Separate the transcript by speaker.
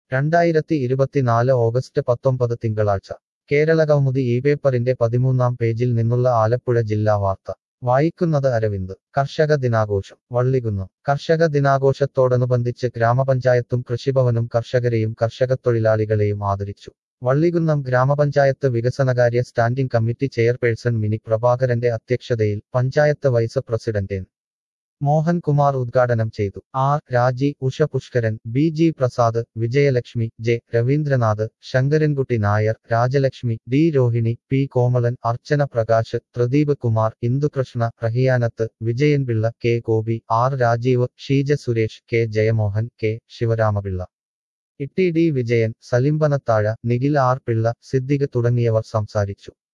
Speaker 1: രണ്ടായിരത്തി ഇരുപത്തിനാല് ഓഗസ്റ്റ് പത്തൊമ്പത് തിങ്കളാഴ്ച കേരളകൗമുദി ഈ പേപ്പറിന്റെ പതിമൂന്നാം പേജിൽ നിന്നുള്ള ആലപ്പുഴ ജില്ലാ വാർത്ത വായിക്കുന്നത് അരവിന്ദ് കർഷക ദിനാഘോഷം വള്ളികുന്നം കർഷക ദിനാഘോഷത്തോടനുബന്ധിച്ച് ഗ്രാമപഞ്ചായത്തും കൃഷിഭവനും കർഷകരെയും കർഷകത്തൊഴിലാളികളെയും ആദരിച്ചു വള്ളികുന്നം ഗ്രാമപഞ്ചായത്ത് വികസനകാര്യ സ്റ്റാൻഡിംഗ് കമ്മിറ്റി ചെയർപേഴ്സൺ മിനി പ്രഭാകരന്റെ അധ്യക്ഷതയിൽ panchayat vice president N Mohankumar ഉദ്ഘാടനം ചെയ്തു R Raji Usha Pushkaran B G Prasad Vijayalakshmi J Raveendranath Sankarankutty Nair Rajalakshmi D Rohini P Komalan Archana Prakash Pradeep Kumar Indukrishna Rahiyanath Vijayanpillai K Gopi R Rajeev Sheeja Suresh K Jayamohan K Sivaramapillai Itty D Vijayan Salimbanathazha Nikhil R Pillai Siddique തുടങ്ങിയവർ സംസാരിച്ചു